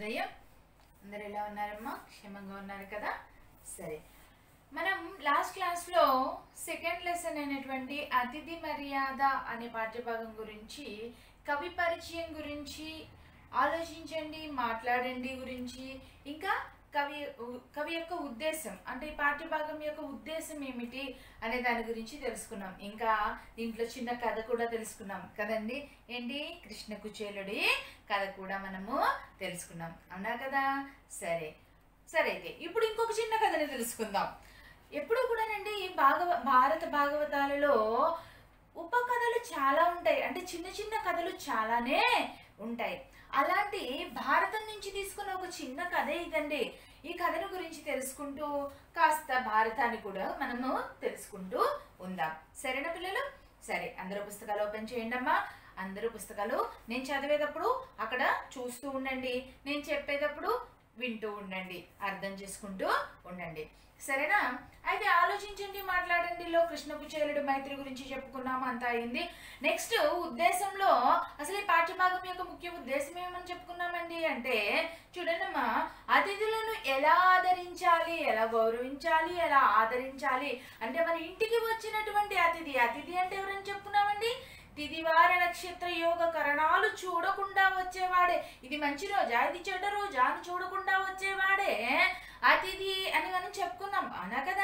ఉదయం అందరు ఎలా ఉన్నారమ్మా క్షేమంగా ఉన్నారు కదా సరే మనం లాస్ట్ క్లాస్లో సెకండ్ లెసన్ అయినటువంటి అతిథి మర్యాద అనే పాఠ్యభాగం గురించి కవి పరిచయం గురించి ఆలోచించండి మాట్లాడండి గురించి ఇంకా కవి కవి యొక్క ఉద్దేశం అంటే ఈ పాఠ్యభాగం యొక్క ఉద్దేశం ఏమిటి అనే దాని గురించి తెలుసుకున్నాం ఇంకా దీంట్లో చిన్న కథ కూడా తెలుసుకున్నాం కదండి ఏంటి కృష్ణ కుచేలుడి కథ కూడా మనము తెలుసుకున్నాం అవునా కదా సరే సరే అయితే ఇప్పుడు ఇంకొక చిన్న కథని తెలుసుకుందాం ఎప్పుడు కూడానండి భాగవ భారత భాగవతాలలో ఉపకథలు చాలా ఉంటాయి అంటే చిన్న చిన్న కథలు చాలానే ఉంటాయి అలాంటి భారతం నుంచి తీసుకున్న ఒక చిన్న కథ ఇదండి ఈ కథను గురించి తెలుసుకుంటూ కాస్త భారతాన్ని కూడా మనము తెలుసుకుంటూ ఉందాం సరేనా పిల్లలు సరే అందరూ పుస్తకాలు ఓపెన్ చేయండి అమ్మా అందరూ పుస్తకాలు నేను చదివేటప్పుడు అక్కడ చూస్తూ ఉండండి నేను చెప్పేటప్పుడు వింటూ ఉండండి అర్థం చేసుకుంటూ ఉండండి సరేనా అయితే ఆలోచించండి మాట్లాడండిలో కృష్ణ కుచేలుడు మైత్రి గురించి చెప్పుకున్నాము అంతా అయింది నెక్స్ట్ ఉద్దేశంలో అసలు ఈ పాఠ్యభాగం యొక్క ముఖ్య ఉద్దేశం ఏమని చెప్పుకున్నామండి అంటే చూడండమ్మా అతిథులను ఎలా ఆదరించాలి ఎలా గౌరవించాలి ఎలా ఆదరించాలి అంటే మన ఇంటికి వచ్చినటువంటి అతిథి అతిథి అంటే ఎవరని చెప్పుకున్నామండి తిదివార నక్షత్ర యోగ కరణాలు చూడకుండా వచ్చేవాడే ఇది మంచి రోజా ఇది చెడ్డ రోజా అని చూడకుండా వచ్చేవాడే అతిథి అని మనం చెప్పుకున్నాం అవునా కదా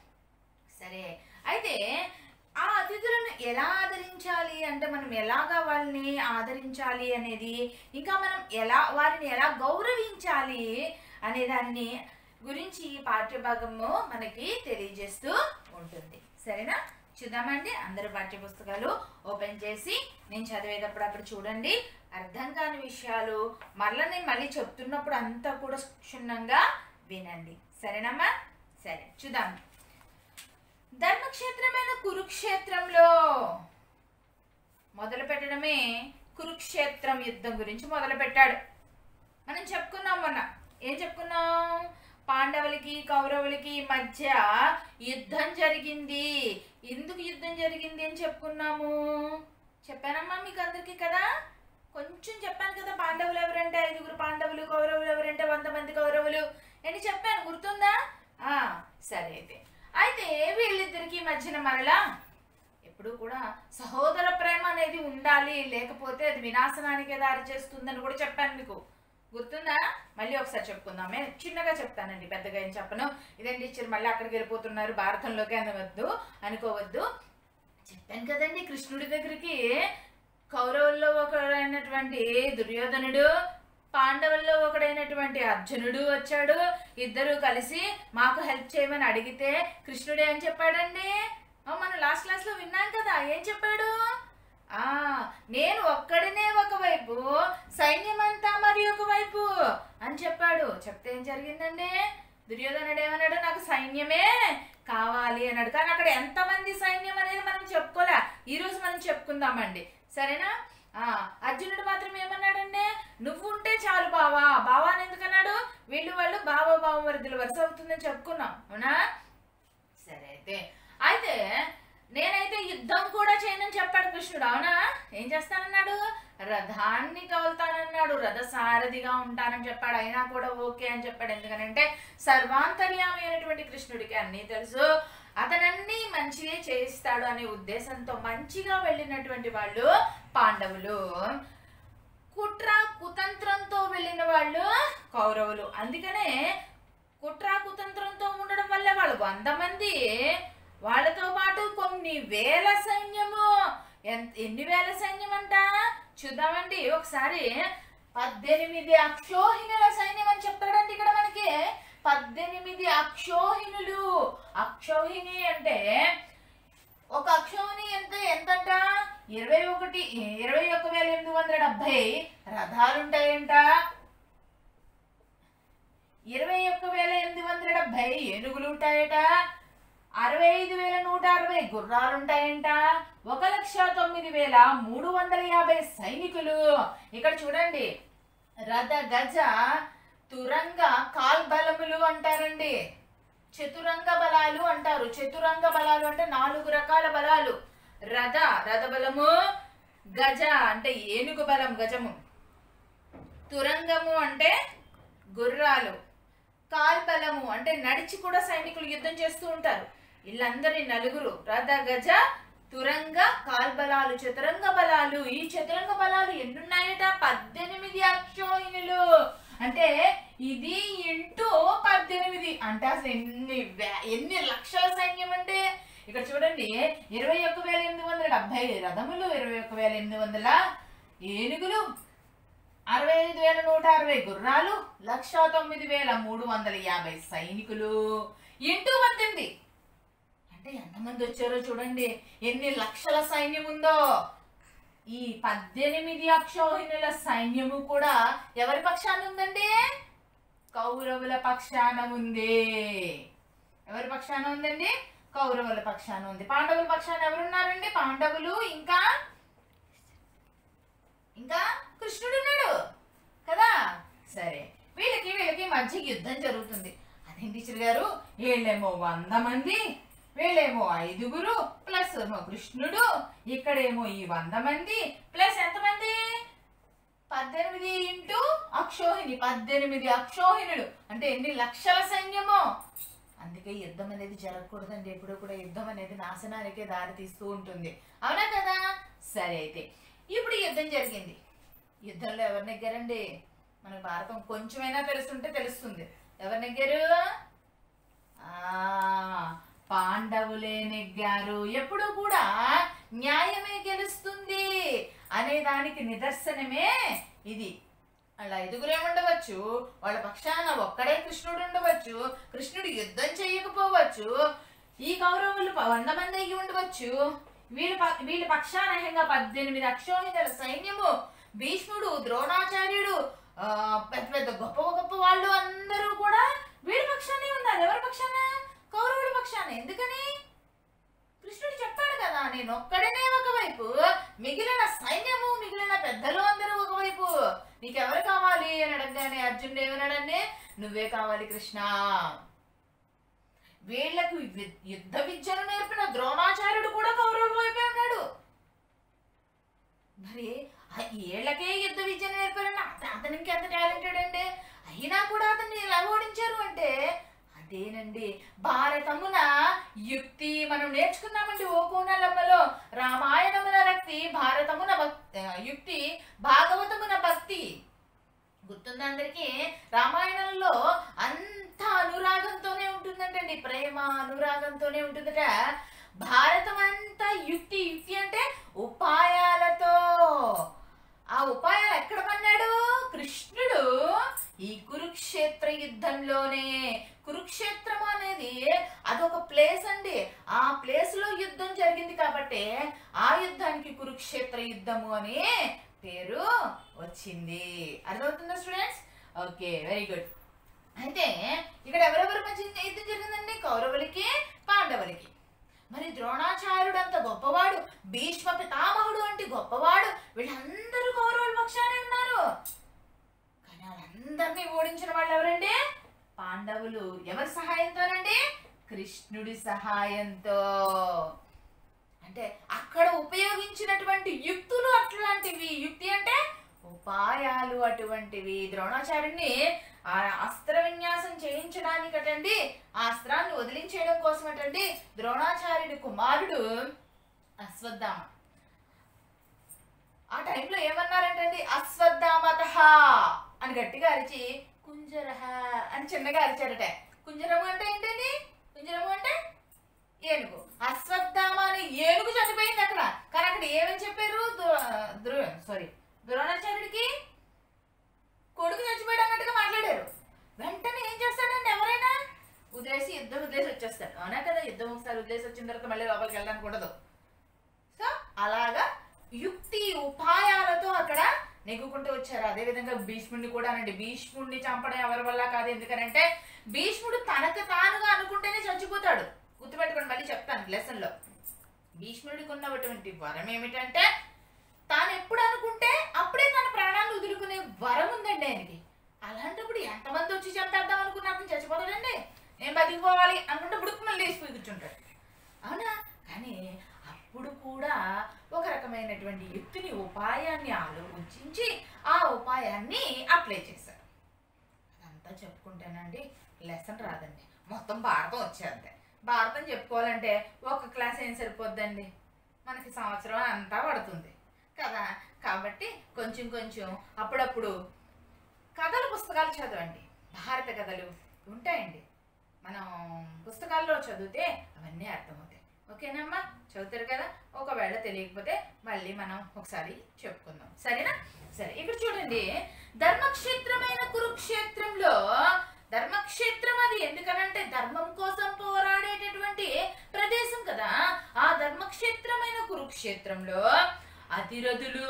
సరే అయితే ఆ అతిథులను ఎలా ఆదరించాలి అంటే మనం ఎలాగా వాళ్ళని ఆదరించాలి అనేది ఇంకా మనం ఎలా వారిని ఎలా గౌరవించాలి అనే దాన్ని గురించి ఈ పాఠ్యభాగము మనకి తెలియజేస్తూ ఉంటుంది సరేనా చూద్దామండి అందరు పాఠ్య పుస్తకాలు ఓపెన్ చేసి నేను చదివేటప్పుడు అక్కడ చూడండి అర్థం కాని విషయాలు మరలా నేను మళ్ళీ చెప్తున్నప్పుడు అంతా కూడా క్షుణ్ణంగా వినండి సరేనమ్మా సరే చూద్దాం ధర్మక్షేత్రమైన కురుక్షేత్రంలో మొదలు పెట్టడమే కురుక్షేత్రం యుద్ధం గురించి మొదలు పెట్టాడు మనం చెప్పుకున్నాం మొన్న ఏం చెప్పుకున్నాం పాండవులకి కౌరవులకి మధ్య యుద్ధం జరిగింది ఎందుకు యుద్ధం జరిగింది అని చెప్పుకున్నాము చెప్పానమ్మా మీకు అందరికీ కదా కొంచెం చెప్పాను కదా పాండవులు ఎవరంటే ఐదుగురు పాండవులు కౌరవులు ఎవరంటే వంద మంది కౌరవులు అని చెప్పాను గుర్తుందా ఆ సరే అయితే అయితే వీళ్ళిద్దరికి మధ్యన మరలా ఎప్పుడు కూడా సహోదర ప్రేమ అనేది ఉండాలి లేకపోతే అది వినాశనానికే దారి చేస్తుందని కూడా చెప్పాను మీకు గుర్తుందా మళ్ళీ ఒకసారి చెప్పుకుందామే చిన్నగా చెప్తానండి పెద్దగా ఏం చెప్పను ఇదేం టీచర్ మళ్ళీ అక్కడికి వెళ్ళిపోతున్నారు భారతంలోకి అనవద్దు అనుకోవద్దు చెప్పాను కదండి కృష్ణుడి దగ్గరికి కౌరవుల్లో ఒకడైనటువంటి దుర్యోధనుడు పాండవుల్లో ఒకడైనటువంటి అర్జునుడు వచ్చాడు ఇద్దరు కలిసి మాకు హెల్ప్ చేయమని అడిగితే కృష్ణుడు ఏం చెప్పాడండి ఆ, మనం లాస్ట్ క్లాస్ లో విన్నాం కదా ఏం చెప్పాడు ఆ నేను ఒక్కడినే ఒకవైపు సైన్యమంతా మరి ఒకవైపు అని చెప్పాడు చెప్తే ఏం జరిగిందండి దుర్యోధనుడు ఏమన్నాడు నాకు సైన్యమే కావాలి అన్నాడు కానీ అక్కడ ఎంతమంది సైన్యం అనేది మనం చెప్పుకోలే ఈ రోజు మనం చెప్పుకుందామండి సరేనా ఆ అర్జునుడు మాత్రం ఏమన్నాడండి నువ్వు ఉంటే చాలు బావా బావా అని ఎందుకన్నాడు వీళ్ళు వాళ్ళు బావ బావ వరదలు వరుస అవుతుందని చెప్పుకున్నాం అవునా సరే అయితే అయితే నేనైతే యుద్ధం కూడా చేయనని చెప్పాడు కృష్ణుడు అవునా ఏం చేస్తానన్నాడు రథాన్ని కలుతానన్నాడు రథ సారథిగా ఉంటానని చెప్పాడు అయినా కూడా ఓకే అని చెప్పాడు ఎందుకనంటే సర్వాంతర్యామి అయినటువంటి కృష్ణుడికి అన్నీ తెలుసు అతనన్నీ మంచిగా చేయిస్తాడు అనే ఉద్దేశంతో మంచిగా వెళ్ళినటువంటి వాళ్ళు పాండవులు కుట్ర కుతంత్రంతో వెళ్ళిన వాళ్ళు కౌరవులు అందుకనే కుట్ర కుతంత్రంతో ఉండడం వల్ల వాళ్ళు వంద మంది వాళ్ళతో పాటు కొన్ని వేల సైన్యము ఎంత ఎన్ని వేల సైన్యం అంట చూద్దామండి ఒకసారి పద్దెనిమిది అక్షోహిణుల సైన్యం అని చెప్తాడండి ఇక్కడ మనకి పద్దెనిమిది అక్షోహిణులు అక్షోహిణి అంటే ఒక అక్షోహిణి ఎంత ఎంతంట ఇరవై ఒకటి ఇరవై ఒక వేల ఎనిమిది వందల డెబ్బై రథాలు ఉంటాయంట ఇరవై ఒక్క వేల ఎనిమిది వందల డెబ్బై ఏనుగులు ఉంటాయట అరవై ఐదు వేల నూట అరవై గుర్రాలు ఉంటాయంట ఒక లక్ష తొమ్మిది వేల మూడు వందల యాభై సైనికులు ఇక్కడ చూడండి రథ గజ తురంగ కాల్బలములు అంటారండి చతురంగ బలాలు అంటారు చతురంగ బలాలు అంటే నాలుగు రకాల బలాలు రథ రథ బలము గజ అంటే ఏనుగు బలం గజము తురంగము అంటే గుర్రాలు కాల్బలము అంటే నడిచి కూడా సైనికులు యుద్ధం చేస్తూ ఉంటారు వీళ్ళందరి నలుగురు రథ గజ తురంగ కాల్బలాలు చతురంగ బలాలు ఈ చతురంగ బలాలు ఎన్నున్నాయట పద్దెనిమిది అక్షోహిణులు అంటే ఇది ఇంటూ పద్దెనిమిది అంటే అసలు ఎన్ని వే- ఎన్ని లక్షల సైన్యం అంటే ఇక్కడ చూడండి ఇరవై ఒక్క వేల ఎనిమిది వందల డెబ్బై రథములు ఇరవై ఒక్క వేల ఎనిమిది వందల ఏనుగులు అరవై ఐదు వేల నూట అరవై గుర్రాలు లక్ష తొమ్మిది వేల మూడు వందల యాభై సైనికులు ఇంటూ పద్దెనిమిది అంటే ఎంతమంది వచ్చారో చూడండి ఎన్ని లక్షల సైన్యం ఉందో ఈ పద్దెనిమిది అక్షోహిణుల సైన్యము కూడా ఎవరి పక్షాన ఉందండి కౌరవుల పక్షాన ఉంది ఎవరి పక్షాన ఉందండి కౌరవుల పక్షాన ఉంది పాండవుల పక్షాన ఎవరున్నారండి పాండవులు ఇంకా ఇంకా కృష్ణుడు ఉన్నాడు కదా సరే వీళ్ళకి వీళ్ళకి మధ్య యుద్ధం జరుగుతుంది అదేం టీచర్ గారు వీళ్ళేమో వంద మంది వీళ్ళేమో ఐదుగురు ప్లస్ ఏమో కృష్ణుడు ఇక్కడేమో ఈ వంద మంది ప్లస్ ఎంతమంది పద్దెనిమిది ఇంటూ అక్షోహిణి పద్దెనిమిది అక్షోహిణులు అంటే ఎన్ని లక్షల సైన్యమో అందుకే యుద్ధం అనేది జరగకూడదండి ఎప్పుడు కూడా యుద్ధం అనేది నాశనానికే దారి తీస్తూ ఉంటుంది అవునా కదా సరే అయితే ఇప్పుడు యుద్ధం జరిగింది యుద్ధంలో ఎవరు నెగ్గారండి మన భారతం కొంచెమైనా తెలుస్తుంటే తెలుస్తుంది ఎవరు నెగ్గారు ఆ పాండవులే నెగ్గారు ఎప్పుడు కూడా న్యాయమే గెలుస్తుంది అనే దానికి నిదర్శనమే ఇది వాళ్ళ ఐదుగురే ఉండవచ్చు వాళ్ళ పక్షాన ఒక్కడే కృష్ణుడు ఉండవచ్చు కృష్ణుడు యుద్ధం చేయకపోవచ్చు ఈ కౌరవులు ప- వంద మంది అయ్యి ఉండవచ్చు వీళ్ళ ప- వీళ్ళ పక్షాన ఏకంగా పద్దెనిమిది అక్షోహితుల సైన్యము భీష్ముడు ద్రోణాచార్యుడు ఆ, పెద్ద పెద్ద గొప్ప గొప్ప వాళ్ళు అందరూ కూడా వీళ్ళ పక్షానే ఉన్నారు ఎవరి పక్షాన కౌరవుల పక్షాన ఎందుకని కృష్ణుడు చెప్పాడు కదా నేను ఒక్కడనే ఒకవైపు మిగిలిన సైన్యము మిగిలిన పెద్దలు అందరూ ఒకవైపు నీకెవరు కావాలి అని అడగగానే అర్జునుడు ఏమన్నాడండి నువ్వే కావాలి కృష్ణ వీళ్లకు వి- యుద్ధ విద్యను నేర్పిన ద్రోణాచార్యుడు కూడా కౌరవుల వైపే ఉన్నాడు మరి ఆ ఏళ్లకే యుద్ధ విద్య నేర్పారని అత- అతనికి ఎంత టాలెంటెడ్ అండి అయినా కూడా అతన్ని ఎలా ఓడించారు అంటే అదేనండి భారతమున యుక్తి మనం నేర్చుకున్నామండి ఓ కోనలమ్మలో రామాయణమున రక్తి భారతమున భక్- ఆ, యుక్తి భాగవతమున భక్తి గుర్తుందా అందరికి రామాయణంలో అంత అనురాగంతోనే ఉంటుందంటండి ప్రేమ అనురాగంతోనే ఉంటుందట భారతం అంతా యుక్తి యుక్తి అంటే ఉపాయాలతో ఆ ఉపాయాలు ఎక్కడ పన్నాడు కృష్ణుడు ఈ కురుక్షేత్ర యుద్ధంలోనే కురుక్షేత్రం అనేది అదొక ప్లేస్ అండి ఆ ప్లేస్ లో యుద్ధం జరిగింది కాబట్టి ఆ యుద్ధానికి కురుక్షేత్ర యుద్ధము అని పేరు వచ్చింది అర్థమవుతుందా స్టూడెంట్స్ ఓకే వెరీ గుడ్ అయితే ఇక్కడ ఎవరెవరి మధ్య యుద్ధం జరిగిందండి కౌరవులకి పాండవులకి మరి ద్రోణాచార్యుడు అంత గొప్పవాడు భీష్మ పితామహుడు అంటే గొప్పవాడు వీళ్ళందరూ కౌరవుల పక్షానే ఉన్నారు కానీ వాళ్ళందరినీ ఓడించిన వాళ్ళు ఎవరండి పాండవులు ఎవరి సహాయంతోనండి కృష్ణుడి సహాయంతో అంటే అక్కడ ఉపయోగించినటువంటి యుక్తులు అట్లాంటివి యుక్తి అంటే ఉపాయాలు అటువంటివి ద్రోణాచార్యుని ఆ అస్త్ర విన్యాసం చేయించడానికటండి ఆ అస్త్రాన్ని వదిలించేయడం కోసమటండి ద్రోణాచార్యుడి కుమారుడు అశ్వత్థామ ఆ టైంలో ఏమన్నారంటండి అశ్వత్థామత అని గట్టిగా అరిచి కుంజరహ అని చిన్నగా అరిచారట కుంజరము అంటే ఏంటండి కుంజరము అంటే ఏనుగు అశ్వత్థామ అని ఏనుగు చనిపోయింది అక్కడ కానీ అక్కడ ఏమని చెప్పారు ద్రో సారీ ద్రోణాచార్యుడికి కొడుకు చచ్చిపోయాడు అన్నట్టుగా మాట్లాడారు వెంటనే ఏం చేస్తాడండి ఎవరైనా వదిలేసి యుద్ధం వదిలేసి వచ్చేస్తాడు అవునా కదా యుద్ధం ఒకసారి వదిలేసి వచ్చిన తర్వాత మళ్ళీ లోపలికి వెళ్ళడానికి ఉండదు సో అలాగా యుక్తి ఉపాయాలతో అక్కడ నెగ్గుకుంటూ వచ్చారు అదే విధంగా భీష్ముడిని కూడా అనండి భీష్ముడిని చంపడం ఎవరి వల్ల కాదు ఎందుకనంటే భీష్ముడు తనకు తానుగా అనుకుంటేనే చచ్చిపోతాడు గుర్తుపెట్టుకోండి మళ్ళీ చెప్తాను లెసన్ లో భీష్ముడికి ఉన్నటువంటి వరం ఏమిటంటే తాను ఎప్పుడు అనుకుంటే అప్పుడే తన ప్రాణాలు వదులుకునే వరం ఉందండి ఆయనకి అలాంటప్పుడు ఎంతమంది వచ్చి చంపేద్దాం అనుకున్న అతను చచ్చిపోతాడండి నేను బతికిపోవాలి అనుకుంటే బుడుకు మళ్ళీ లేచిపోయి కూర్చుంటాడు అవునా కానీ అప్పుడు కూడా ఒక రకమైనటువంటి యుక్తిని ఉపాయాన్ని ఆలోచించి ఆ ఉపాయాన్ని అప్లై చేశారు అదంతా చెప్పుకుంటేనండి లెసన్ రాదండి మొత్తం భారతం వచ్చేది భారతం చెప్పుకోవాలంటే ఒక క్లాస్ ఏం సరిపోద్దండి మనకి సంవత్సరం అంతా పడుతుంది కదా కాబట్టి కొంచెం కొంచెం అప్పుడప్పుడు కథల పుస్తకాలు చదవండి భారత కథలు ఉంటాయండి మనం పుస్తకాల్లో చదివితే అవన్నీ అర్థమవుతాయి ఓకేనమ్మా చదువుతారు కదా ఒకవేళ తెలియకపోతే మళ్ళీ మనం ఒకసారి చెప్పుకుందాం సరేనా సరే ఇక్కడ చూడండి ధర్మక్షేత్రమైన కురుక్షేత్రంలో ధర్మక్షేత్రం అది ఎందుకనంటే ధర్మం కోసం పోరాడేటటువంటి ప్రదేశం కదా ఆ ధర్మక్షేత్రమైన కురుక్షేత్రంలో అతిరథులు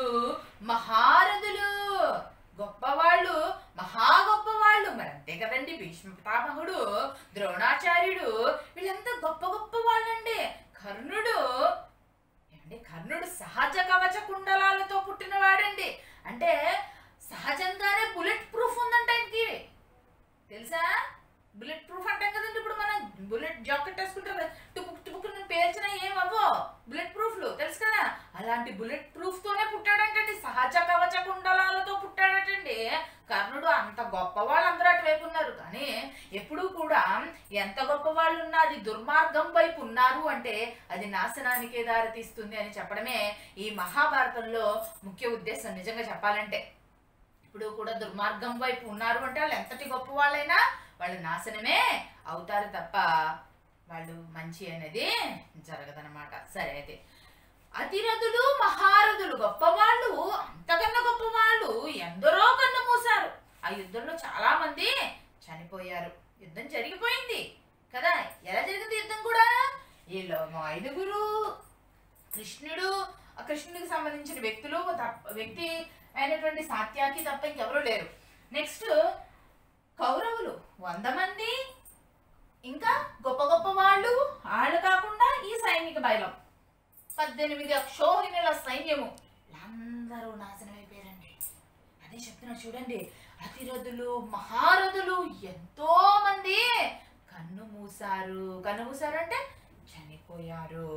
మహారథులు గొప్పవాళ్ళు మహా గొప్పవాళ్ళు మరి అంతే కదండి భీష్మ పితామహుడు ద్రోణాచార్యుడు వీళ్ళంతా గొప్ప గొప్ప వాళ్ళండి కర్ణుడు ఏమండి కర్ణుడు సహజ కవచ కుండలాలతో పుట్టినవాడండి అంటే సహజంగానే బుల్లెట్ ప్రూఫ్ ఉందంట ఆయనకి తెలుసా బుల్లెట్ ప్రూఫ్ అంటాం కదండి ఇప్పుడు మనం బుల్లెట్ జాకెట్ వేసుకుంటారు కదా, టుపుక్ టుపుక్ పేల్చినా ఏమవ్వో బుల్లెట్ ప్రూఫ్లు తెలుసు కదా అలాంటి బుల్లెట్ ప్రూఫ్ తోనే పుట్టాడంటండి సహజ కవచ కుండలాలతో పుట్టాడటండి కర్ణుడు అంత గొప్ప వాళ్ళు అందరూ అటువైపు ఉన్నారు కానీ ఎప్పుడూ కూడా ఎంత గొప్ప వాళ్ళు ఉన్నా అది దుర్మార్గం వైపు ఉన్నారు అంటే అది నాశనానికే దారితీస్తుంది అని చెప్పడమే ఈ మహాభారతంలో ముఖ్య ఉద్దేశం నిజంగా చెప్పాలంటే ఇప్పుడు కూడా దుర్మార్గం వైపు ఉన్నారు అంటే వాళ్ళు ఎంతటి గొప్ప వాళ్ళైనా వాళ్ళు నాశనమే అవుతారు తప్ప వాళ్ళు మంచి అనేది జరగదనమాట సరే అయితే అతిరథులు మహారథులు గొప్పవాళ్ళు అంతకన్నా గొప్పవాళ్ళు ఎందరో కన్ను మూశారు ఆ యుద్ధంలో చాలా మంది చనిపోయారు యుద్ధం జరిగిపోయింది కదా ఎలా జరిగింది యుద్ధం కూడా వీళ్ళు ఐదుగురు కృష్ణుడు ఆ కృష్ణుడికి సంబంధించిన వ్యక్తులు తప్ప వ్యక్తి అయినటువంటి సాత్యాకి తప్ప ఇంకెవరూ లేరు నెక్స్ట్ కౌరవులు వంద మంది ఇంకా గొప్ప గొప్ప వాళ్ళు వాళ్ళు కాకుండా ఈ సైనిక బయలం పద్దెనిమిది అక్షోహిణుల సైన్యము అందరూ నాశనం అయిపోయారండి అదే చెప్తున్నా చూడండి అతిరథులు మహారథులు ఎంతో మంది కన్ను మూసారు కన్ను మూసారు అంటే చనిపోయారు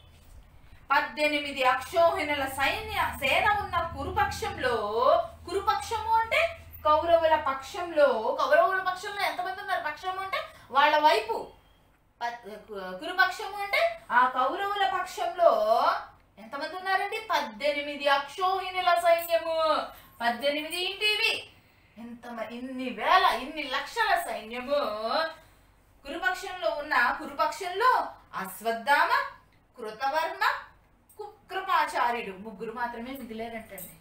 పద్దెనిమిది అక్షోహిణుల సైన్య సేన ఉన్న కురుపక్షంలో కురుపక్షము అంటే కౌరవుల పక్షంలో కౌరవుల పక్షంలో ఎంతమంది ఉన్నారు పక్షము అంటే వాళ్ళ వైపు ప- కు- కురుపక్షము అంటే ఆ కౌరవుల పక్షంలో ఎంతమంది ఉన్నారండి పద్దెనిమిది అక్షోహిణుల సైన్యము పద్దెనిమిది ఇంటి ఇవి ఎంత మ- ఇన్ని వేల ఇన్ని లక్షల సైన్యము కురుపక్షంలో ఉన్న కురుపక్షంలో అశ్వత్థామ కృతవర్మ కు- కృపాచార్యుడు ముగ్గురు మాత్రమే మిగిలారంటండి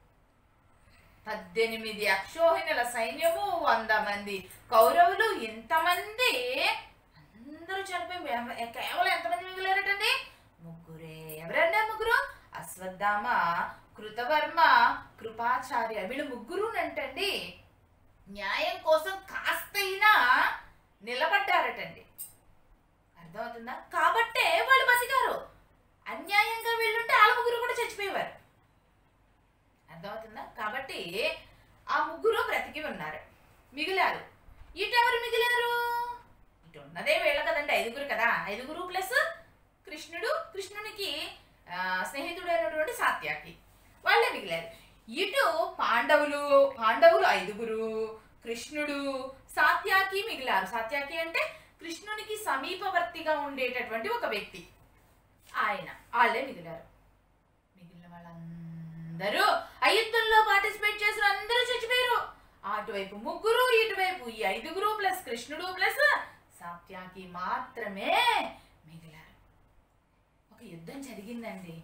పద్దెనిమిది అక్షోహిణుల సైన్యము వంద మంది కౌరవులు ఇంతమంది అందరూ చనిపోయి ఎవ- కేవలం ఎంతమంది మిగిలారటండి ముగ్గురే ఎవరండి ఆ ముగ్గురు అశ్వత్థామ కృతవర్మ కృపాచార్య వీళ్ళు ముగ్గురు అంటండి న్యాయం కోసం కాస్తైనా నిలబడ్డారటండి అర్థమవుతుందా కాబట్టే వాళ్ళు బతికారు అన్యాయంగా వీళ్ళుంటే వాళ్ళ ముగ్గురు కూడా చచ్చిపోయేవారు అర్థమవుతుందా కాబట్టి ఆ ముగ్గురు బ్రతికి ఉన్నారు మిగిలారు ఇటు ఎవరు మిగిలారు ఇటు ఉన్నదే వీళ్ళ కదండి ఐదుగురు కదా ఐదుగురు ప్లస్ కృష్ణుడు కృష్ణునికి ఆ, స్నేహితుడైనటువంటి సాత్యాకి వాళ్ళే మిగిలారు ఇటు పాండవులు పాండవులు ఐదుగురు కృష్ణుడు సాత్యాకి మిగిలారు సాత్యాకి అంటే కృష్ణునికి సమీపవర్తిగా ఉండేటటువంటి ఒక వ్యక్తి ఆయన వాళ్ళే మిగిలారు మిగిలిన వాళ్ళందరూ ఆ యుద్ధంలో పార్టిసిపేట్ చేసిన అందరూ చచ్చిపోయారు అటువైపు ముగ్గురు ఇటువైపు ఈ ఐదుగురు ప్లస్ కృష్ణుడు ప్లస్ సాత్యాకి మాత్రమే మిగిలారు ఒక యుద్ధం జరిగిందండి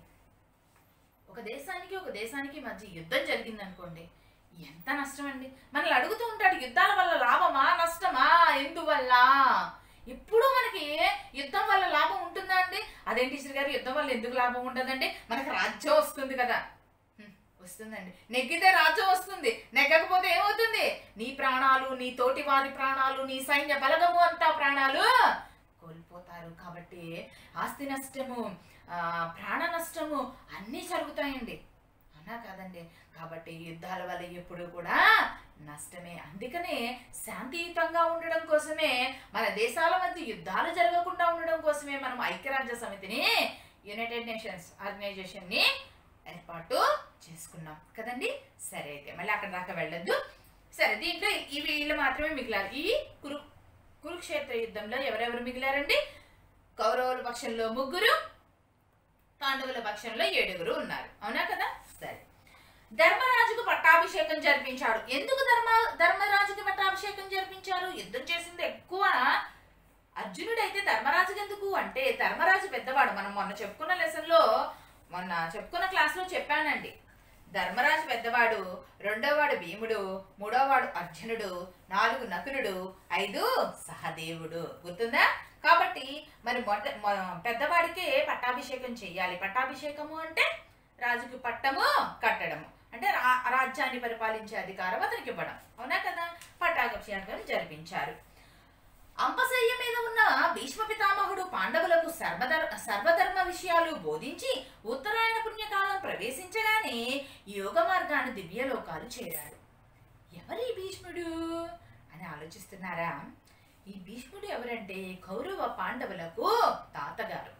ఒక దేశానికి ఒక దేశానికి మధ్య యుద్ధం జరిగింది అనుకోండి ఎంత నష్టం అండి మనల్ని అడుగుతూ ఉంటాడు యుద్ధాల వల్ల లాభమా నష్టమా ఎందువల్ల ఇప్పుడు మనకి యుద్ధం వల్ల లాభం ఉంటుందా అండి అదేంటి టీచర్ గారు యుద్ధం వల్ల ఎందుకు లాభం ఉండదండి మనకి రాజ్యం వస్తుంది కదా హ్మ్, వస్తుందండి నెగ్గితే రాజ్యం వస్తుంది నెగ్గకపోతే ఏమవుతుంది నీ ప్రాణాలు నీ తోటి వారి ప్రాణాలు నీ సైన్య బలగము అంతా ప్రాణాలు కోల్పోతారు కాబట్టి ఆస్తి నష్టము ఆ, ప్రాణ నష్టము అన్నీ జరుగుతాయండి అవునా కాదండి కాబట్టి యుద్ధాల వల్ల ఎప్పుడు కూడా నష్టమే అందుకనే శాంతియుతంగా ఉండడం కోసమే మన దేశాల మధ్య యుద్ధాలు జరగకుండా ఉండడం కోసమే మనం ఐక్యరాజ్య సమితిని యునైటెడ్ నేషన్స్ ఆర్గనైజేషన్ ని ఏర్పాటు చేసుకున్నాం కదండి సరే అయితే మళ్ళీ అక్కడ దాకా వెళ్ళొద్దు సరే దీంట్లో ఈ వీళ్ళు మాత్రమే మిగిలారు ఈ కురు కురుక్షేత్ర యుద్ధంలో ఎవరెవరు మిగిలారండి కౌరవుల పక్షంలో ముగ్గురు పాండవుల పక్షంలో ఏడుగురు ఉన్నారు అవునా కదా సరే ధర్మరాజుకు పట్టాభిషేకం జరిపించాడు ఎందుకు ధర్మ ధర్మరాజుకి పట్టాభిషేకం జరిపించారు యుద్ధం చేసింది ఎక్కువ అర్జునుడైతే ధర్మరాజుకి ఎందుకు అంటే ధర్మరాజు పెద్దవాడు మనం మొన్న చెప్పుకున్న లెసన్లో మొన్న చెప్పుకున్న క్లాస్లో చెప్పానండి ధర్మరాజు పెద్దవాడు రెండోవాడు భీముడు మూడోవాడు అర్జునుడు నాలుగు నకులుడు ఐదు సహదేవుడు గుర్తుందా కాబట్టి మరి మొద మొ- పెద్దవాడికే పట్టాభిషేకం చెయ్యాలి పట్టాభిషేకము అంటే రాజుకి పట్టము కట్టడము అంటే రా రాజ్యాన్ని పరిపాలించే అధికారం అతనికి ఇవ్వడం అవునా కదా పట్టాభిషేకం జరిపించారు అంపశయ్య మీద ఉన్న భీష్మ పితామహుడు పాండవులకు సర్వధర్ సర్వధర్మ విషయాలు బోధించి ఉత్తరాయణ పుణ్యకాలం ప్రవేశించగానే యోగ మార్గాన్ని దివ్యలోకాలు చేరాడు ఎవరి భీష్ముడు అని ఆలోచిస్తున్నారా ఈ భీష్ముడు ఎవరంటే కౌరవ పాండవులకు తాతగారు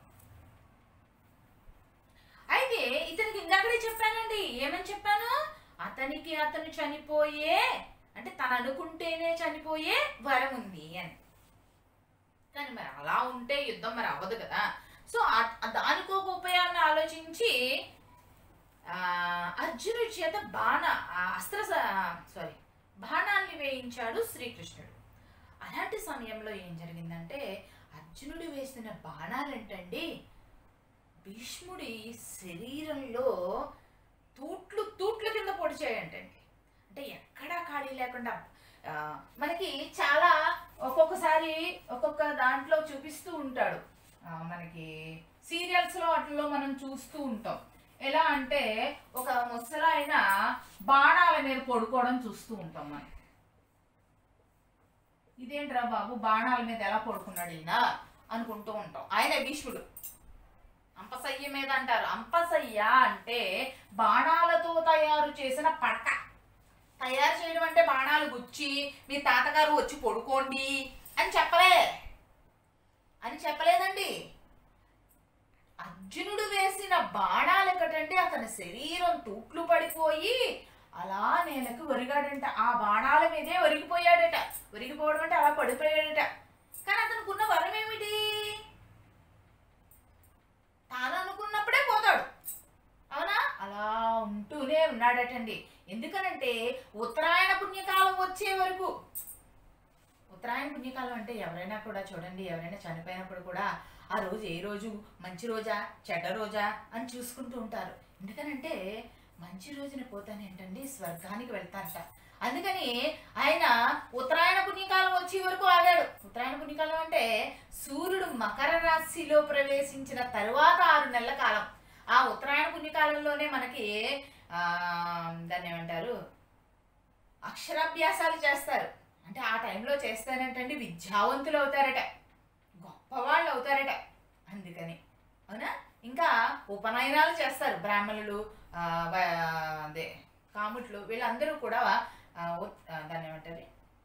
అయితే ఇతనికి ఇందాకడే చెప్పానండి ఏమని చెప్పాను అతనికి అతను చనిపోయే అంటే తను అనుకుంటేనే చనిపోయే వరం ఉంది అని కానీ మరి అలా ఉంటే యుద్ధం మరి అవ్వదు కదా సో ఆ- ఆ దానికో ఒక ఉపయోగాన్ని ఆలోచించి ఆ, అర్జునుడి చేత బాణ ఆ అస్త్ర సారీ బాణాల్ని వేయించాడు శ్రీకృష్ణుడు అలాంటి సమయంలో ఏం జరిగిందంటే అర్జునుడు వేసిన బాణాలంటండి భీష్ముడి శరీరంలో తూట్లు తూట్ల కింద పొడిచాయంటండి అంటే ఎక్కడా ఖాళీ లేకుండా ఆ, మనకి చాలా ఒక్కొక్కసారి ఒక్కొక్క దాంట్లో చూపిస్తూ ఉంటాడు ఆ, మనకి సీరియల్స్లో వాటిల్లో మనం చూస్తూ ఉంటాం ఎలా అంటే ఒక ముసలాయన బాణాల మీద పడుకోవడం చూస్తూ ఉంటాం మనం ఇదేంట్రా బాబు బాణాల మీద ఎలా పడుకున్నాడు ఈయన అనుకుంటూ ఉంటాం ఆయన భీష్ముడు అంపసయ్య మీద అంటారు అంపసయ్య అంటే బాణాలతో తయారు చేసిన పడక తయారు చేయడం అంటే బాణాలు గుచ్చి మీ తాతగారు వచ్చి పడుకోండి అని చెప్పలే అని చెప్పలేదండి అర్జునుడు వేసిన బాణాలు ఎక్కడంటే అతని శరీరం తూట్లు పడిపోయి అలా నేలకు ఒరిగాడంట ఆ బాణాల మీదే ఒరిగిపోయాడట ఒరిగిపోవడం అంటే అలా పడిపోయాడట కానీ అతనికి ఉన్న వరం ఏమిటి తాను అనుకున్నప్పుడే పోతాడు అవునా అలా ఉంటూనే ఉన్నాడటండి ఎందుకనంటే ఉత్తరాయణ పుణ్యకాలం వచ్చే వరకు ఉత్తరాయణ పుణ్యకాలం అంటే ఎవరైనా కూడా చూడండి ఎవరైనా చనిపోయినప్పుడు కూడా ఆ రోజు ఏ రోజు మంచి రోజా చెడ్డ రోజా అని చూసుకుంటూ ఉంటారు ఎందుకనంటే మంచి రోజున పోతాను ఏంటండి స్వర్గానికి వెళ్తారట అందుకని ఆయన ఉత్తరాయణ పుణ్యకాలం వచ్చే వరకు ఆగాడు ఉత్తరాయణ పుణ్యకాలం అంటే సూర్యుడు మకర రాశిలో ప్రవేశించిన తరువాత ఆరు నెలల కాలం ఆ ఉత్తరాయణ పుణ్యకాలంలోనే మనకి ఆ, దాన్ని ఏమంటారు అక్షరాభ్యాసాలు చేస్తారు అంటే ఆ టైంలో చేస్తారంటండి విద్యావంతులు అవుతారట గొప్పవాళ్ళు అవుతారట అందుకని అవునా ఇంకా ఉపనయనాలు చేస్తారు బ్రాహ్మణులు ఆ, వ- అదే కాముట్లు వీళ్ళందరూ కూడా ఆ, ఉ- ఆ, దాన్ని ఏమంటారు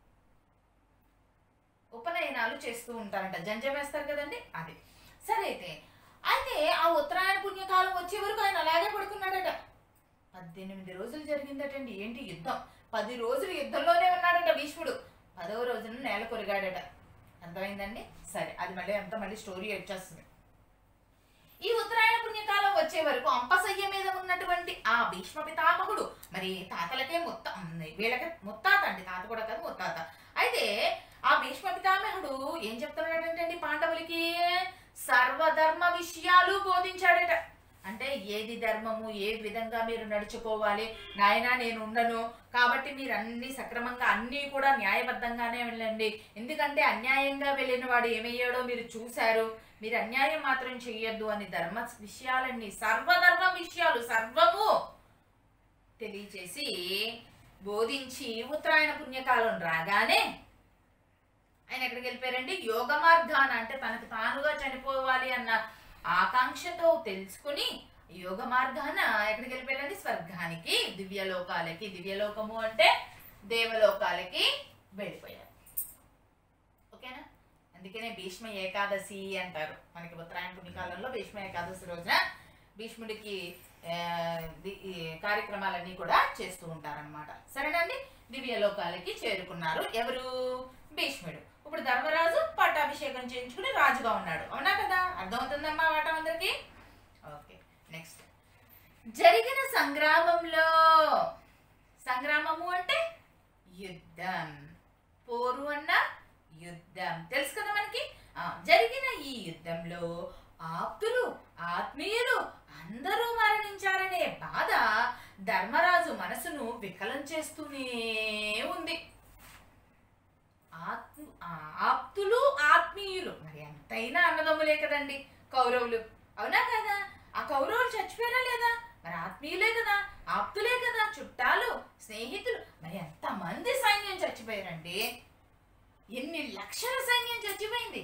ఉపనయనాలు చేస్తూ ఉంటారంట జంజం వేస్తారు కదండి అది సరే అయితే అయితే ఆ ఉత్తరాయణ పుణ్యకాలం వచ్చే వరకు ఆయన అలాగే పడుకున్నాడట పద్దెనిమిది రోజులు జరిగిందటండి ఏంటి యుద్ధం పది రోజులు యుద్ధంలోనే ఉన్నాడట భీష్ముడు పదవ రోజున నేల కొరిగాడట అర్థమైందండి సరే అది మళ్ళీ అంతా మళ్ళీ స్టోరీ వచ్చేస్తుంది ఈ ఉత్తరాయణ పుణ్యకాలం వచ్చే వరకు అంపసయ్య మీద ఉన్నటువంటి ఆ భీష్మ పితామహుడు మరి తాతలకే ముత్త వీళ్ళకి ముత్తాత అండి తాత కూడా కాదు ముత్తాత అయితే ఆ భీష్మ పితామహుడు ఏం చెప్తున్నాడంటే పాండవులకి సర్వధర్మ విషయాలు బోధించాడట అంటే ఏది ధర్మము ఏ విధంగా మీరు నడుచుకోవాలి నాయనా నేను ఉండను కాబట్టి మీరు అన్ని సక్రమంగా అన్నీ కూడా న్యాయబద్ధంగానే వెళ్ళండి ఎందుకంటే అన్యాయంగా వెళ్ళిన వాడు ఏమయ్యాడో మీరు చూశారు మీరు అన్యాయం మాత్రం చెయ్యొద్దు అని ధర్మ విషయాలన్నీ సర్వధర్మ విషయాలు సర్వము తెలియచేసి బోధించి ఉత్తరాయణ పుణ్యకాలం రాగానే ఆయన ఎక్కడికి వెళ్ళిపోయారండి యోగ మార్గాన అంటే తనకు తానుగా చనిపోవాలి అన్న ఆకాంక్షతో తెలుసుకుని యోగ మార్గాన ఎక్కడికి వెళ్ళిపోయారండి స్వర్గానికి దివ్యలోకాలకి దివ్యలోకము అంటే దేవలోకాలకి వెళ్ళిపోయారు ఓకేనా అందుకనే భీష్మ ఏకాదశి అంటారు మనకి ఉత్తరాయణ పుణ్యకాలంలో భీష్మ ఏకాదశి రోజున భీష్ముడికి ఆ, ది- ఈ కార్యక్రమాలన్నీ కూడా చేస్తూ ఉంటారనమాట సరేనండి దివ్యలోకాలకి చేరుకున్నారు ఎవరు భీష్ముడు ఇప్పుడు ధర్మరాజు పట్టాభిషేకం చేయించుకుని రాజుగా ఉన్నాడు అవునా కదా అర్థమవుతుందమ్మా మాట అందరికి ఓకే నెక్స్ట్ జరిగిన సంగ్రామంలో సంగ్రామము అంటే యుద్ధం పోరు అన్న యుద్ధం తెలుసు కదా మనకి ఆ, జరిగిన ఈ యుద్ధంలో ఆప్తులు ఆత్మీయులు అందరూ మరణించారనే బాధ ధర్మరాజు మనసును వికలం చేస్తూనే ఉంది ఆత్మ ఆ, ఆప్తులు ఆత్మీయులు మరి ఎంతైనా అన్నదమ్ములే కదండి కౌరవులు అవునా కదా ఆ కౌరవులు చచ్చిపోయారా లేదా మరి ఆత్మీయులే కదా ఆప్తులే కదా చుట్టాలు స్నేహితులు మరి ఎంతమంది సైన్యం చచ్చిపోయారండి ఎన్ని లక్షల సైన్యం చచ్చిపోయింది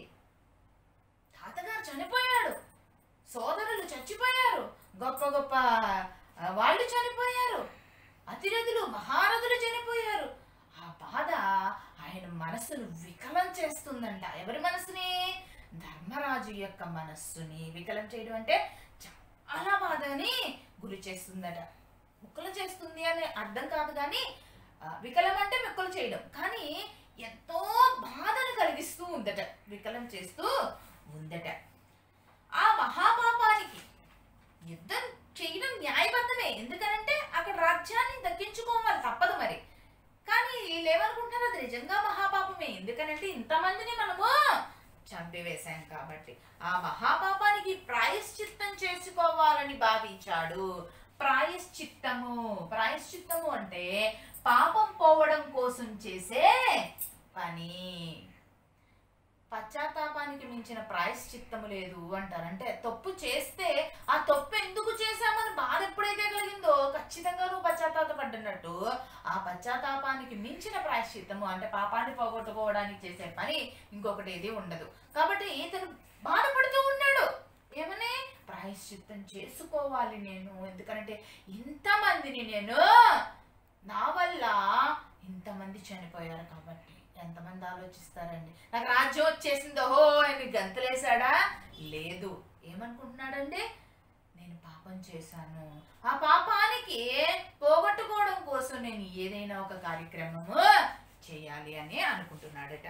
తాతగారు చనిపోయాడు సోదరులు చచ్చిపోయారు గొప్ప గొప్ప ఆ, వాళ్ళు చనిపోయారు అతిరథులు మహారథులు చనిపోయారు ఆ బాధ ఆయన మనస్సును వికలం చేస్తుందంట ఎవరి మనస్సుని ధర్మరాజు యొక్క మనస్సుని వికలం చేయడం అంటే చాలా బాధని గురి చేస్తుందట ముక్కలు చేస్తుంది అనే అర్థం కాదు కానీ ఆ, వికలం అంటే ముక్కలు చేయడం కానీ ఎంతో బాధను కలిగిస్తూ ఉందట వికలం చేస్తూ ఉందట ఆ మహాపాపానికి యుద్ధం చేయడం న్యాయబద్ధమే ఎందుకనంటే అక్కడ రాజ్యాన్ని దక్కించుకోవాలి తప్పదు మరి కానీ వీళ్ళు ఏమనుకుంటారు అది నిజంగా మహాపాపమే ఎందుకనంటే ఇంతమందిని మనము చంపివేశాం కాబట్టి ఆ మహాపాపానికి ప్రాయశ్చిత్తం చేసుకోవాలని భావించాడు ప్రాయశ్చిత్తము ప్రాయశ్చిత్తము అంటే పాపం పోవడం కోసం చేసే పని పశ్చాత్తాపానికి మించిన ప్రాయశ్చిత్తము లేదు అంటారు అంటే తప్పు చేస్తే ఆ తప్పు ఎందుకు చేశామని బాధ ఎప్పుడైతే కలిగిందో ఖచ్చితంగా నువ్వు పశ్చాత్తాపడ్డన్నట్టు ఆ పశ్చాత్తాపానికి మించిన ప్రాయశ్చిత్తము అంటే పాపాన్ని పోగొట్టుకోవడానికి చేసే పని ఇంకొకటి ఏది ఉండదు కాబట్టి ఇతను బాధపడుతూ ఉన్నాడు ఏమని ప్రాయశ్చిత్తం చేసుకోవాలి నేను ఎందుకంటే ఇంతమందిని నేను నా వల్ల ఇంతమంది చనిపోయారు కాబట్టి ఎంతమంది ఆలోచిస్తారండి నాకు రాజ్యం వచ్చేసిందో హో అని గంతులేశాడా లేదు ఏమనుకుంటున్నాడండి నేను పాపం చేశాను ఆ పాపానికి పోగొట్టుకోవడం కోసం నేను ఏదైనా ఒక కార్యక్రమము చేయాలి అని అనుకుంటున్నాడట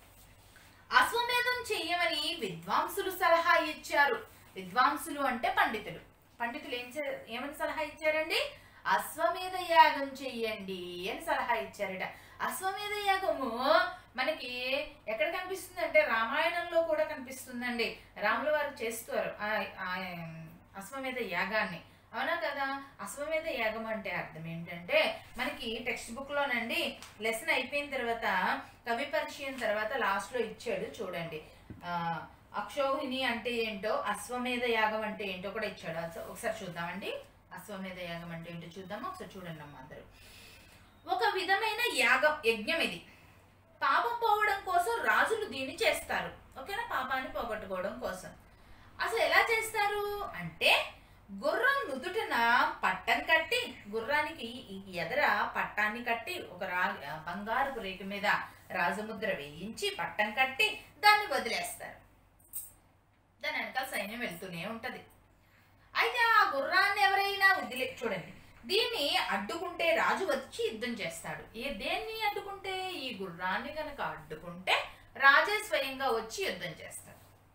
అశ్వమేధం చెయ్యమని విద్వాంసులు సలహా ఇచ్చారు విద్వాంసులు అంటే పండితులు పండితులు ఏం చే- ఏమని సలహా ఇచ్చారండి అశ్వమేధ యాగం చెయ్యండి అని సలహా ఇచ్చారట అశ్వమేధ యాగము మనకి ఎక్కడ కనిపిస్తుంది అంటే రామాయణంలో కూడా కనిపిస్తుందండి రాముల వారు చేస్తారు ఆ- ఆ అశ్వమేధ యాగాన్ని అవునా కదా అశ్వమేధ యాగం అంటే అర్థం ఏంటంటే మనకి టెక్స్ట్ బుక్ లోనండి లెసన్ అయిపోయిన తర్వాత కవి పరిచయం తర్వాత లాస్ట్ లో ఇచ్చాడు చూడండి ఆ అక్షోహిణి అంటే ఏంటో అశ్వమేధ యాగం అంటే ఏంటో కూడా ఇచ్చాడు అది ఒకసారి చూద్దామండి అశ్వమేధ యాగం అంటే ఏంటో చూద్దాము ఒకసారి చూడండి అమ్మ అందరూ ఒక విధమైన యాగం యజ్ఞం ఇది పాపం పోవడం కోసం రాజులు దీన్ని చేస్తారు ఓకేనా పాపాన్ని పోగొట్టుకోవడం కోసం అసలు ఎలా చేస్తారు అంటే గుర్రం నుదుటిన పట్టం కట్టి గుర్రానికి ఈ ఎదర పట్టాన్ని కట్టి ఒక రా బంగారు రేకు మీద రాజముద్ర వేయించి పట్టం కట్టి దాన్ని వదిలేస్తారు దాని వెనకాల సైన్యం వెళ్తూనే ఉంటది అయితే ఆ గుర్రాన్ని ఎవరైనా వదిలే చూడండి దీన్ని అడ్డుకుంటే రాజు వచ్చి యుద్ధం చేస్తాడు ఏ దేన్ని అడ్డుకుంటే ఈ గుర్రాన్ని కనుక అడ్డుకుంటే రాజే స్వయంగా వచ్చి యుద్ధం చేస్తాడు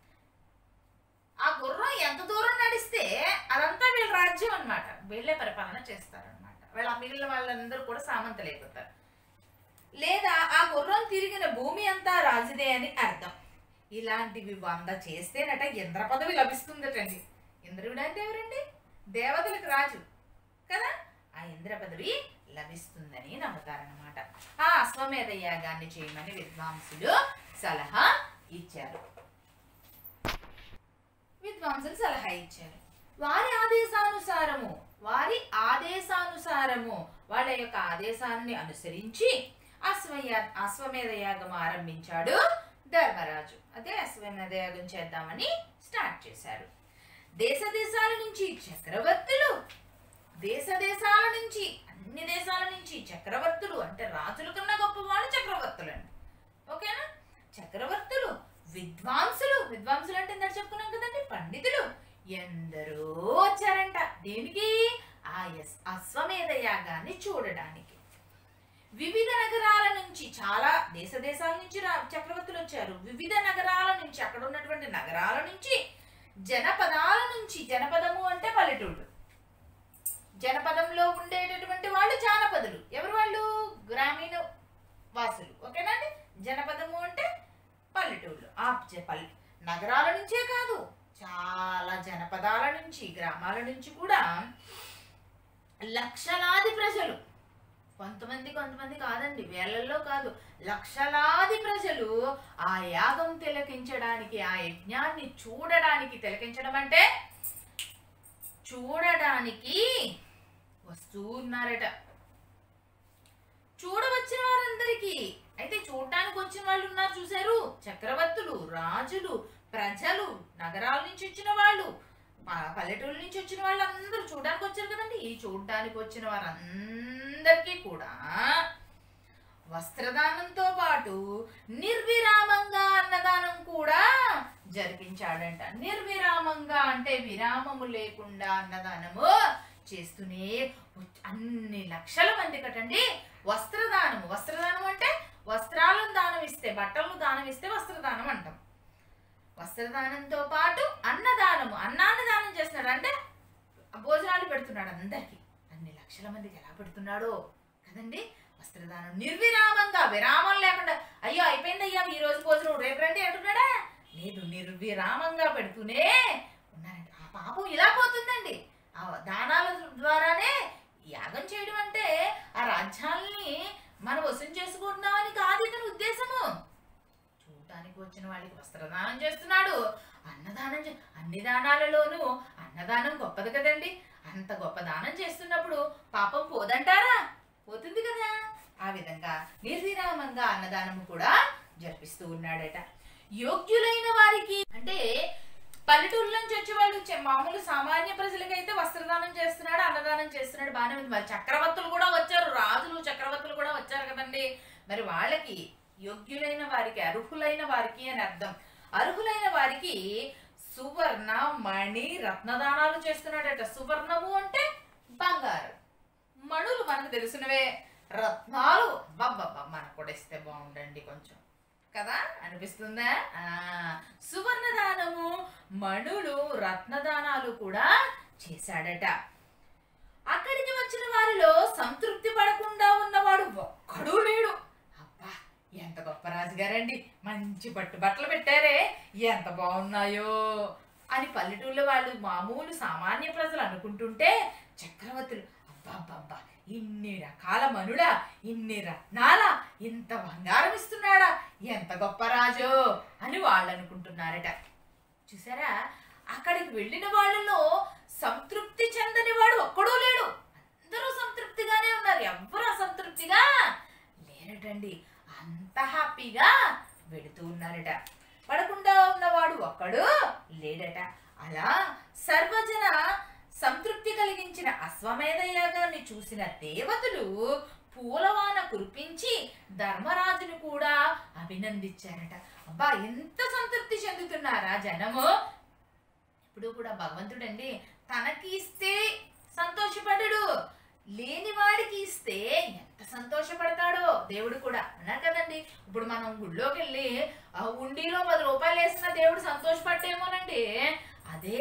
ఆ గుర్రం ఎంత దూరం నడిస్తే అదంతా వీళ్ళ రాజ్యం అన్నమాట వీళ్ళే పరిపాలన చేస్తారనమాట వీళ్ళ మిగిలిన వాళ్ళందరూ కూడా సామంతలైపోతారు లేదా ఆ గుర్రం తిరిగిన భూమి అంతా రాజుదే అని అర్థం ఇలాంటివి వంద చేస్తేనట ఇంద్ర పదవి లభిస్తుందటండి ఇంద్రుడు అంటే ఎవరండి దేవతలకు రాజు కదా ఆ ఇంద్ర పదవి లభిస్తుందని నమ్ముతారనమాట ఆ అశ్వమేధ యాగాన్ని చేయమని విద్వాంసులు సలహా ఇచ్చారు విద్వాంసులు సలహా ఇచ్చారు వారి ఆదేశానుసారము వారి ఆదేశానుసారము వాళ్ళ యొక్క ఆదేశాన్ని అనుసరించి అశ్వయ అశ్వమేధ యాగం ఆరంభించాడు ధర్మరాజు అదే అశ్వమేధ యాగం చేద్దామని స్టార్ట్ చేశారు దేశ దేశాల నుంచి చక్రవర్తులు దేశ దేశాల నుంచి అన్ని దేశాల నుంచి చక్రవర్తులు అంటే రాజుల కన్నా గొప్ప వాళ్ళు చక్రవర్తులు అండి ఓకేనా చక్రవర్తులు విద్వాంసులు విద్వాంసులు అంటే ఇందాక చెప్పుకున్నాం కదండి పండితులు ఎందరో వచ్చారండి దేనికి ఆ యస్- అశ్వమేధ యాగాన్ని చూడడానికి వివిధ నగరాల నుంచి చాలా దేశ దేశాల నుంచి రా- చక్రవర్తులు వచ్చారు వివిధ నగరాల నుంచి అక్కడ ఉన్నటువంటి నగరాల నుంచి జనపదాల నుంచి జనపదము అంటే పల్లెటూళ్ళు జనపదంలో ఉండేటటువంటి వాళ్ళు జానపదులు ఎవరు వాళ్ళు గ్రామీణ వాసులు ఓకేనండి జనపదము అంటే పల్లెటూళ్ళు ఆ జ- పల్లె నగరాల నుంచే కాదు చాలా జనపదాల నుంచి గ్రామాల నుంచి కూడా లక్షలాది ప్రజలు కొంతమంది కొంతమంది కాదండి వేలల్లో కాదు లక్షలాది ప్రజలు ఆ యాగం తిలకించడానికి ఆ యజ్ఞాన్ని చూడడానికి తిలకించడం అంటే చూడడానికి వస్తూ ఉన్నారట చూడవచ్చిన వారందరికీ అయితే చూడటానికి వచ్చిన వాళ్ళు ఉన్నారు చూశారు చక్రవర్తులు రాజులు ప్రజలు నగరాల నుంచి వచ్చిన వాళ్ళు ప- పల్లెటూళ్ళ నుంచి వచ్చిన వాళ్ళు అందరూ చూడడానికి వచ్చారు కదండి ఈ చూడడానికి వచ్చిన వారందరికీ కూడా వస్త్రదానంతో పాటు నిర్విరామంగా అన్నదానం కూడా జరిపించాడంట నిర్విరామంగా అంటే విరామము లేకుండా అన్నదానము చేస్తూనే ఉచ్- అన్ని లక్షల మంది కటండి వస్త్రదానము వస్త్రదానం అంటే వస్త్రాలను దానం ఇస్తే బట్టలను దానం ఇస్తే వస్త్రదానం అంటాం వస్త్రదానంతో పాటు అన్నదానము అన్నాన్ని దానం చేస్తున్నాడు అంటే భోజనాలు పెడుతున్నాడు అందరికి అన్ని లక్షల మందికి ఎలా పెడుతున్నాడో కదండి వస్త్రదానం నిర్విరామంగా విరామం లేకుండా అయ్యో అయిపోయింది అయ్యా ఈ రోజు భోజనం రేపు రండి అంటున్నాడా లేదు నిర్విరామంగా పెడుతూనే ఉన్నారంట ఆ పాపం ఇలా పోతుందండి ఆ దానాల ద్వారానే యాగం చేయడం అంటే ఆ రాజ్యాల్ని మనం వసూలు చేసుకుంటున్నామని కాదు ఇతని ఉద్దేశము చూడటానికి వచ్చిన వాళ్ళకి వస్త్రదానం చేస్తున్నాడు అన్నదానం చే- అన్ని దానాలలోనూ అన్నదానం గొప్పది కదండి అంత గొప్ప దానం చేస్తున్నప్పుడు పాపం పోదంటారా పోతుంది కదా ఆ విధంగా నిర్విరామంగా అన్నదానము కూడా జరిపిస్తూ ఉన్నాడట యోగ్యులైన వారికి అంటే పల్లెటూరు నుంచి వచ్చే వాళ్ళు చె- మామూలు సామాన్య ప్రజలకైతే వస్త్రదానం చేస్తున్నాడు అన్నదానం చేస్తున్నాడు బాగానే ఉంది మరి చక్రవర్తులు కూడా వచ్చారు రాజులు చక్రవర్తులు కూడా వచ్చారు కదండి మరి వాళ్ళకి యోగ్యులైన వారికి అర్హులైన వారికి అని అర్థం అర్హులైన వారికి సువర్ణ మణి రత్నదానాలు చేస్తున్నాడట సువర్ణము అంటే బంగారం మణులు మనకు తెలిసినవే రత్నాలు బాబ్బా మనకు కూడా ఇస్తే బాగుండండి కొంచెం కదా అనిపిస్తుందా ఆ సువర్ణ దానము మణులు రత్నదానాలు కూడా చేశాడట అక్కడికి వచ్చిన వారిలో సంతృప్తి పడకుండా ఉన్నవాడు ఒక్కడూ లేడు అబ్బా ఎంత గొప్ప రాజుగారండి మంచి పట్టు బట్టలు పెట్టారే ఎంత బాగున్నాయో అని పల్లెటూళ్ళ వాళ్ళు మామూలు సామాన్య ప్రజలు అనుకుంటుంటే చక్రవర్తులు అబ్బా ఇన్ని రకాల మనుడా ఇన్ని రత్నాల ఇంత బంగారం ఇస్తున్నాడా ఎంత గొప్ప రాజు అని వాళ్ళు అనుకుంటున్నారట చూసారా అక్కడికి వెళ్ళిన వాళ్ళలో సంతృప్తి చెందని వాడు ఒక్కడూ లేడు అందరూ సంతృప్తిగానే ఉన్నారు ఎవ్వరు అసంతృప్తిగా లేరటండి అంత హ్యాపీగా వెళుతూ ఉన్నారట పడకుండా ఉన్నవాడు ఒక్కడు లేడట అలా సర్వజన సంతృప్తి కలిగించిన అశ్వమేధ యాగాన్ని చూసిన దేవతలు పూలవాన కురిపించి ధర్మరాజును కూడా అభినందించారట అబ్బా ఎంత సంతృప్తి చెందుతున్నారా జనము ఇప్పుడు కూడా భగవంతుడండి తనకి ఇస్తే సంతోషపడడు లేని వాడికి ఇస్తే ఎంత సంతోషపడతాడో దేవుడు కూడా అన్నారు కదండి ఇప్పుడు మనం గుళ్ళోకి వెళ్ళి ఆ ఉండిలో పది రూపాయలు వేసిన దేవుడు సంతోషపడ్డేమోనండి అదే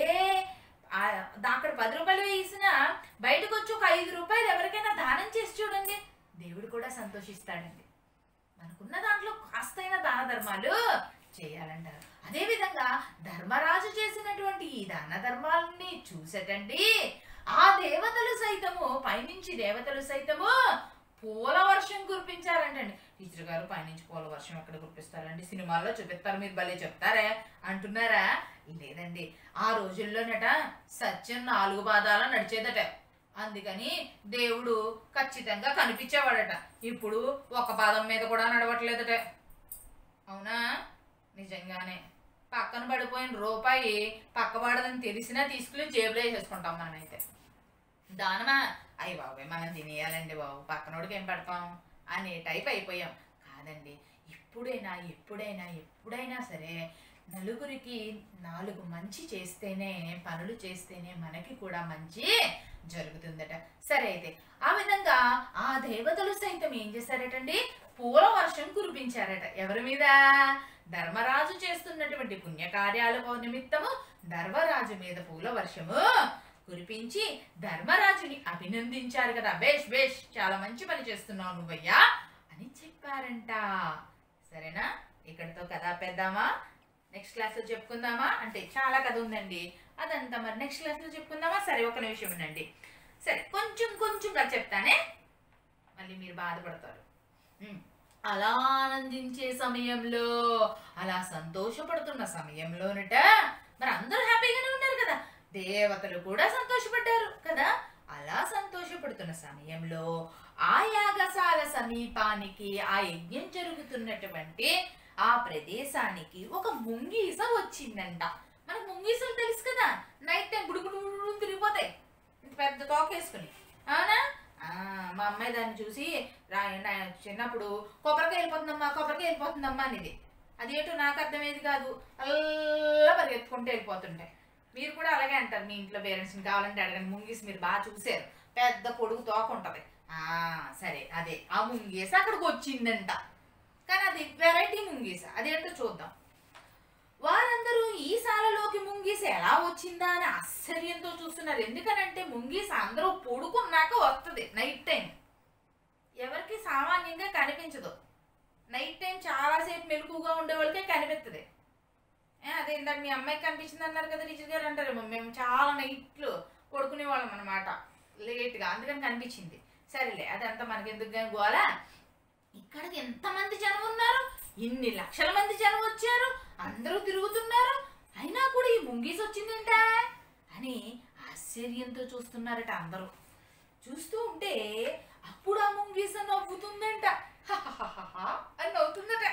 ఆ దా- అక్కడ పది రూపాయలు వేసిన బయటకు వచ్చి ఒక ఐదు రూపాయలు ఎవరికైనా దానం చేసి చూడండి దేవుడు కూడా సంతోషిస్తాడండి మనకున్న దాంట్లో కాస్తైన దాన ధర్మాలు చేయాలంటారు అదే విధంగా ధర్మరాజు చేసినటువంటి ఈ దాన ధర్మాలని చూసేటండి ఆ దేవతలు సైతము పైనుంచి దేవతలు సైతము పూల వర్షం కురిపించారంటండి టీచర్ గారు పైనుంచి పూల వర్షం ఎక్కడ కురిపిస్తారండి సినిమాల్లో చూపిస్తారు మీరు భలే చెప్తారే అంటున్నారా లేదండి ఆ రోజుల్లోనట సత్యం నాలుగు పాదాల నడిచేదట అందుకని దేవుడు ఖచ్చితంగా కనిపించేవాడట ఇప్పుడు ఒక పాదం మీద కూడా నడవట్లేదట అవునా నిజంగానే పక్కన పడిపోయిన రూపాయి పక్కపడదని తెలిసినా తీసుకుని జేబులో వేసేసుకుంటాం మనమైతే దానమా అయ్యి బాబాయ్ మనం తినేయాలండి బాబు పక్కనోడికి ఏం పెడతాం అనే టైప్ అయిపోయాం కాదండి ఇప్పుడైనా ఎప్పుడైనా ఎప్పుడైనా సరే నలుగురికి నాలుగు మంచి చేస్తేనే పనులు చేస్తేనే మనకి కూడా మంచి జరుగుతుందట సరే అయితే ఆ విధంగా ఆ దేవతలు సైతం ఏం చేశారటండి పూల వర్షం కురిపించారట ఎవరి మీద ధర్మరాజు చేస్తున్నటువంటి పుణ్యకార్యాల నిమిత్తము ధర్మరాజు మీద పూల వర్షము కురిపించి ధర్మరాజుని అభినందించారు కదా బేష్ బేష్ చాలా మంచి పని చేస్తున్నావు నువ్వయ్యా అని చెప్పారంట సరేనా ఇక్కడితో కథ పెద్దామా నెక్స్ట్ క్లాస్ లో చెప్పుకుందామా అంటే చాలా కథ ఉందండి అదంతా మరి నెక్స్ట్ క్లాస్ లో చెప్పుకుందామా సరే ఒక నిమిషం ఉండండి సరే కొంచెం కొంచెంగా చెప్తానే మళ్ళీ మీరు బాధపడతారు ఉమ్. అలా ఆనందించే సమయంలో అలా సంతోషపడుతున్న సమయంలోనట మరి అందరూ హ్యాపీగానే ఉన్నారు కదా దేవతలు కూడా సంతోషపడ్డారు కదా అలా సంతోషపడుతున్న సమయంలో ఆ యాగశాల సమీపానికి ఆ యజ్ఞం జరుగుతున్నటువంటి ఆ ప్రదేశానికి ఒక ముంగీస వచ్చిందంట మనకు ముంగీసలు తెలుసు కదా నైట్ టైం గుడుగుడు తిరిగిపోతాయి ఇంత పెద్ద తోక వేసుకుని అవునా ఆ, మా అమ్మాయి దాన్ని చూసి రా నా- చిన్నప్పుడు కొబ్బరికాయ వెళ్ళిపోతుందమ్మా కొబ్బరికాయ వెళ్ళిపోతుందమ్మా అనేది అదేంటో నాకు అర్థమయ్యేది కాదు అల్లా పరిగెత్తుకుంటూ వెళ్ళిపోతుంటాయి మీరు కూడా అలాగే అంటారు మీ ఇంట్లో పేరెంట్స్ని కావాలంటే అడగండి ముంగీస్ మీరు బాగా చూసారు పెద్ద పొడుగు తోక ఉంటది ఆ సరే అదే ఆ ముంగీస అక్కడికి వచ్చిందంట కానీ అది వెరైటీ ముంగీస అదేంటో చూద్దాం వారందరూ ఈ సాలలోకి ముంగీస ఎలా వచ్చిందా అని ఆశ్చర్యంతో చూస్తున్నారు ఎందుకనంటే ముంగీస అందరూ పడుకున్నాక వస్తుంది నైట్ టైం ఎవరికి సామాన్యంగా కనిపించదు నైట్ టైం చాలాసేపు మెలకుగా ఉండే వాళ్ళకే కనిపిస్తుంది ఏ, అదే ఇందాక మీ అమ్మాయికి కనిపించింది అన్నారు కదా టీచర్ గారు అంటారు మేము చాలా నైట్లు పడుకునే వాళ్ళం అనమాట లేట్గా అందుకని కనిపించింది సరేలే అదంతా మనకి ఎందుకు కానీ గోల ఇక్కడికి ఎంతమంది జనం ఉన్నారు ఇన్ని లక్షల మంది జనం వచ్చారు అందరూ తిరుగుతున్నారు అయినా కూడా ఈ ముంగీస్ వచ్చిందేంట అని ఆశ్చర్యంతో చూస్తున్నారట అందరూ చూస్తూ ఉంటే అప్పుడు ఆ ముంగీస నవ్వుతుందంట "హహహహహ" అని నవ్వుతుందట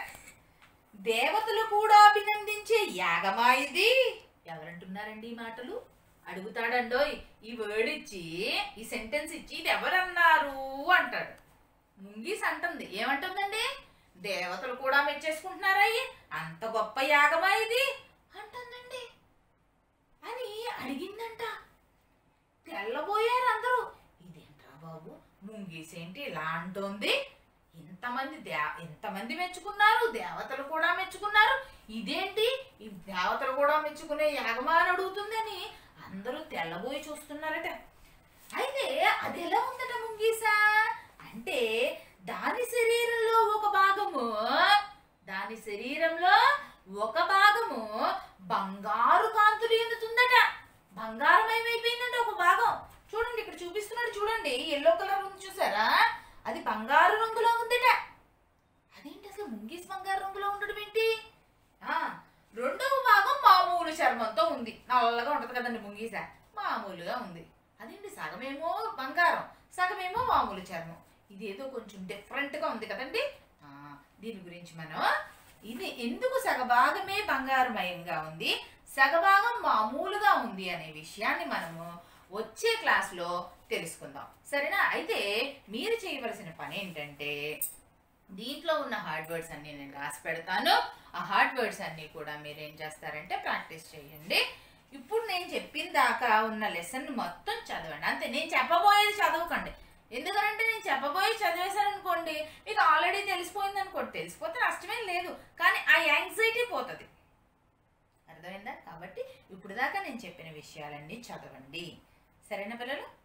దేవతలు కూడా అభినందించే యాగమా ఇది ఎవరంటున్నారండి ఈ మాటలు అడుగుతాడండోయ్ ఈ వర్డ్ ఇచ్చి ఈ సెంటెన్స్ ఇచ్చి ఇది ఎవరన్నారు అంటాడు ముంగీస్ అంటుంది ఏమంటుందండి దేవతలు కూడా మెచ్చేసుకుంటున్నారా అయ్యి అంత గొప్ప యాగమా ఇది అంటుందండి అని అడిగిందంట తెల్లబోయారు అందరూ ఇదేంట్రా బాబు ముంగీస్ ఏంటి ఇలా అంటోంది ఇంతమంది దే ఇంతమంది మెచ్చుకున్నారు దేవతలు కూడా మెచ్చుకున్నారు ఇదేంటి ఈ దేవతలు కూడా మెచ్చుకునే యాగమా అని అడుగుతుందని అందరూ తెల్లబోయి చూస్తున్నారట అయితే అది ఎలా ఉందట ముంగీస అంటే దాని శరీరంలో ఒక భాగము దాని శరీరంలో ఒక భాగము బంగారు కాంతులు ఎందుతుందట బంగారం ఏమైపోయిందంటే ఒక భాగం చూడండి ఇక్కడ చూపిస్తున్నాడు చూడండి ఎల్లో కలర్ ఉంది చూసారా అది బంగారు రంగులో ఉందట అదేంటి అసలు ముంగీస్ బంగారు రంగులో ఉండడం ఏంటి ఆ, రెండవ భాగం మామూలు చర్మంతో ఉంది నల్లగా ఉంటది కదండి ముంగీస మామూలుగా ఉంది అదేంటి సగమేమో బంగారం సగమేమో మామూలు చర్మం ఇదేదో కొంచెం different గా ఉంది కదండి ఆ, దీని గురించి మనం ఇది ఎందుకు సగభాగమే బంగారమయంగా ఉంది సగభాగం మామూలుగా ఉంది అనే విషయాన్ని మనము వచ్చే క్లాస్లో తెలుసుకుందాం సరేనా అయితే మీరు చేయవలసిన పని ఏంటంటే దీంట్లో ఉన్న హార్డ్ వర్డ్స్ అన్ని నేను రాసి పెడతాను ఆ హార్డ్ వర్డ్స్ అన్ని కూడా మీరు ఏం చేస్తారంటే ప్రాక్టీస్ చేయండి ఇప్పుడు నేను చెప్పిన దాకా ఉన్న లెసన్ మొత్తం చదవండి అంతే నేను చెప్పబోయేది చదవకండి ఎందుకంటే నేను చెప్పబోయి చదివేశాను అనుకోండి మీకు ఆల్రెడీ తెలిసిపోయింది అనుకోండి తెలిసిపోతే నష్టమేం లేదు కానీ ఆ యాంగ్జైటీ పోతుంది అర్థమైందా కాబట్టి ఇప్పుడు దాకా నేను చెప్పిన విషయాలన్నీ చదవండి సరేనా పిల్లలు